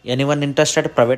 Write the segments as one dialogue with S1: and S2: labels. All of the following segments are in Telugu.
S1: anyone interested private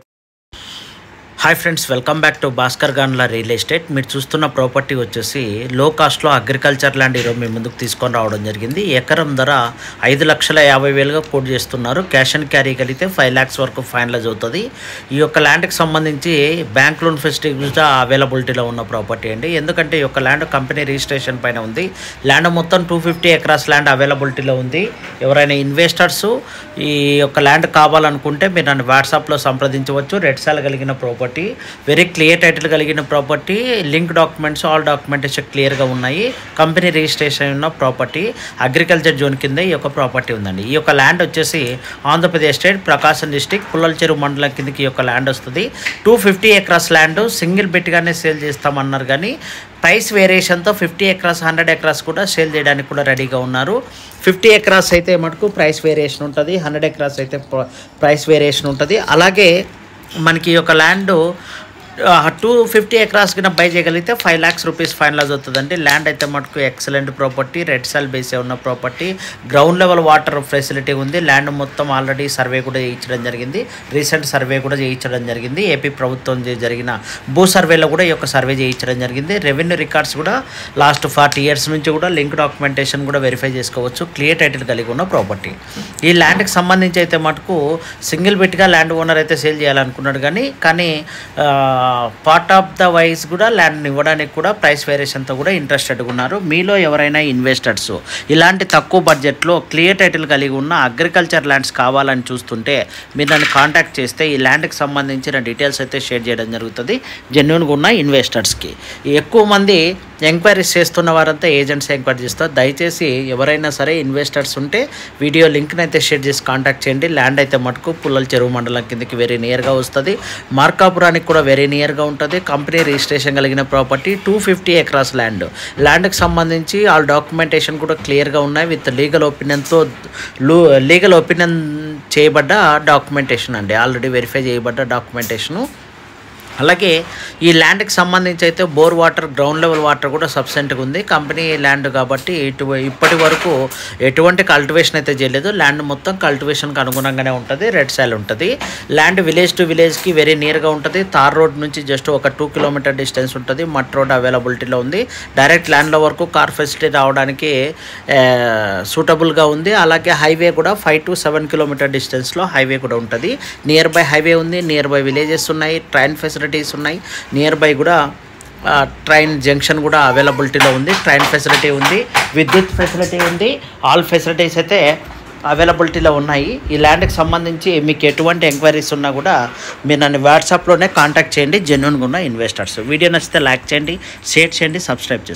S1: hi friends welcome back to Bhaskar గాన్ల రియల్ ఎస్టేట్ మీరు చూస్తున్న ప్రాపర్టీ వచ్చేసి లో కాస్ట్లో అగ్రికల్చర్ ల్యాండ్ ఈరోజు మీ ముందుకు తీసుకొని రావడం జరిగింది ఎకరం ధర ఐదు లక్షల యాభై వేలుగా కోట్ చేస్తున్నారు క్యాష్ అండ్ క్యారీ కలిగితే ఫైవ్ ల్యాక్స్ వరకు ఫైనలైజ్ అవుతుంది ఈ యొక్క ల్యాండ్కి సంబంధించి బ్యాంక్ లోన్ ఫెసిలిటీస్ అవైలబిలిటీలో ఉన్న ప్రాపర్టీ అండి ఎందుకంటే ఈ యొక్క ల్యాండ్ కంపెనీ రిజిస్ట్రేషన్ పైన ఉంది ల్యాండ్ మొత్తం టూ ఫిఫ్టీ ఎకరాస్ ల్యాండ్ అవైలబిలిటీలో ఉంది ఎవరైనా ఇన్వెస్టర్స్ ఈ యొక్క ల్యాండ్ కావాలనుకుంటే మీరు నన్ను వాట్సాప్లో సంప్రదించవచ్చు రెడ్ సాల్ కలిగిన ప్రాపర్టీ వెరీ క్లియర్ టైటిల్ కలిగిన property link documents all documentation క్లియర్గా ఉన్నాయి కంపెనీ రిజిస్ట్రేషన్ ఉన్న ప్రాపర్టీ అగ్రికల్చర్ జోన్ కింద ఈ యొక్క ప్రాపర్టీ ఉందండి ఈ యొక్క ల్యాండ్ వచ్చేసి ఆంధ్రప్రదేశ్ స్టేట్ ప్రకాశం డిస్టిక్ పుల్లల చెరువు మండలం కిందకి ఈ యొక్క ల్యాండ్ వస్తుంది two fifty acres land single బెట్గానే సేల్ చేస్తామన్నారు కానీ ప్రైస్ వేరియేషన్తో ఫిఫ్టీ ఎకరాస్ హండ్రెడ్ ఎకరాస్ కూడా సేల్ చేయడానికి కూడా రెడీగా ఉన్నారు ఫిఫ్టీ ఎకరాస్ అయితే మటుకు ప్రైస్ వేరియేషన్ ఉంటుంది హండ్రెడ్ ఎకరాస్ అయితే ప్ర- ప్రైస్ వేరియేషన్ ఉంటుంది అలాగే మనకి ఈ యొక్క ల్యాండ్ టూ ఫిఫ్టీ ఎకరాస్ కింద బై చేయగలిగితే ఫైవ్ ల్యాక్స్ రూపీస్ ఫైనలైజ్ అవుతుందండి ల్యాండ్ అయితే మటుకు ఎక్సలెంట్ ప్రాపర్టీ రెడ్ సెల్ బేసే ఉన్న property ground level water facility ఉంది ల్యాండ్ మొత్తం ఆల్రెడీ సర్వే కూడా చేయించడం జరిగింది రీసెంట్ సర్వే కూడా చేయించడం జరిగింది ఏపీ ప్రభుత్వం చే- జరిగిన భూ సర్వేలో కూడా ఈ యొక్క సర్వే చేయించడం జరిగింది రెవెన్యూ రికార్డ్స్ కూడా లాస్ట్ ఫార్టీ ఇయర్స్ నుంచి కూడా లింక్ డాక్యుమెంటేషన్ కూడా వెరిఫై చేసుకోవచ్చు క్లియర్ టైటిల్ కలిగి ఉన్న ప్రాపర్టీ ఈ ల్యాండ్కి సంబంధించి అయితే మటుకు సింగిల్ బిట్గా ల్యాండ్ ఓనర్ అయితే సేల్ చేయాలనుకున్నాడు కానీ కానీ పార్ట్ ఆఫ్ ద వైజ్ కూడా ల్యాండ్ ఇవ్వడానికి కూడా ప్రైస్ వేరియేషన్తో కూడా ఇంట్రెస్టెడ్గా ఉన్నారు మీలో ఎవరైనా ఇన్వెస్టర్స్ ఇలాంటి తక్కువ బడ్జెట్లో క్లియర్ టైటిల్ కలిగి ఉన్న అగ్రికల్చర్ ల్యాండ్స్ కావాలని చూస్తుంటే మీరు నన్ను కాంటాక్ట్ చేస్తే ఈ ల్యాండ్కి సంబంధించిన డీటెయిల్స్ అయితే షేర్ చేయడం జరుగుతుంది జెన్యున్గా ఉన్న ఇన్వెస్టర్స్కి ఎక్కువ మంది ఎంక్వైరీస్ చేస్తున్న వారంతా ఏజెంట్స్ ఎంక్వైరీ చేస్తారు దయచేసి ఎవరైనా సరే ఇన్వెస్టర్స్ ఉంటే వీడియో లింక్ని అయితే షేర్ చేసి కాంటాక్ట్ చేయండి ల్యాండ్ అయితే మటుకు పుల్లల చెరువు మండలం కిందకి వెరీ నియర్గా వస్తుంది మార్కాపురానికి కూడా వెరీ నియర్గా ఉంటుంది కంపెనీ రిజిస్ట్రేషన్ కలిగిన property two fifty acres land ల్యాండ్కి సంబంధించి ఆల్ డాక్యుమెంటేషన్ కూడా క్లియర్గా ఉన్నాయి విత్ లీగల్ ఒపీనియన్తో లీగల్ ఒపీనియన్ చేయబడ్డ డాక్యుమెంటేషన్ అండి ఆల్రెడీ వెరిఫై చేయబడ్డ డాక్యుమెంటేషను అలాగే ఈ ల్యాండ్కి సంబంధించి అయితే bore water ground level water కూడా సబ్సెంట్గా ఉంది కంపెనీ ల్యాండ్ కాబట్టి ఇటు ఇప్పటి వరకు ఎటువంటి కల్టివేషన్ అయితే చేయలేదు ల్యాండ్ మొత్తం కల్టివేషన్కి అనుగుణంగానే ఉంటుంది రెడ్ సైల్ ఉంటుంది ల్యాండ్ విలేజ్ టు విలేజ్కి వెరీ నియర్గా ఉంటుంది తార్ రోడ్ నుంచి జస్ట్ ఒక టూ కిలోమీటర్ డిస్టెన్స్ ఉంటుంది మట్ రోడ్ అవైలబిలిటీలో ఉంది డైరెక్ట్ ల్యాండ్లో వరకు కార్ ఫెసిలిటీ రావడానికి సూటబుల్గా ఉంది అలాగే హైవే కూడా ఫైవ్ టు సెవెన్ కిలోమీటర్ డిస్టెన్స్లో హైవే కూడా ఉంటుంది నియర్ బై హైవే ఉంది నియర్ బై విలేజెస్ ఉన్నాయి ట్రైన్ ఫెసిలిటీస్ ఉన్నాయి నియర్ బై కూడా ఆ, ట్రైన్ జంక్షన్ కూడా అవైలబిలిటీలో ఉంది ట్రైన్ ఫెసిలిటీ ఉంది విద్యుత్ ఫెసిలిటీ ఉంది ఆల్ ఫెసిలిటీస్ అయితే అవైలబిలిటీలో ఉన్నాయి ఈ ల్యాండ్కి సంబంధించి మీకు ఎటువంటి ఎంక్వైరీస్ ఉన్నా కూడా మీరు నన్ను వాట్సాప్లోనే కాంటాక్ట్ చేయండి జెన్యున్గా ఉన్న ఇన్వెస్టర్స్ వీడియో నచ్చితే లైక్ చేయండి షేర్ చేయండి సబ్స్క్రైబ్ చేయండి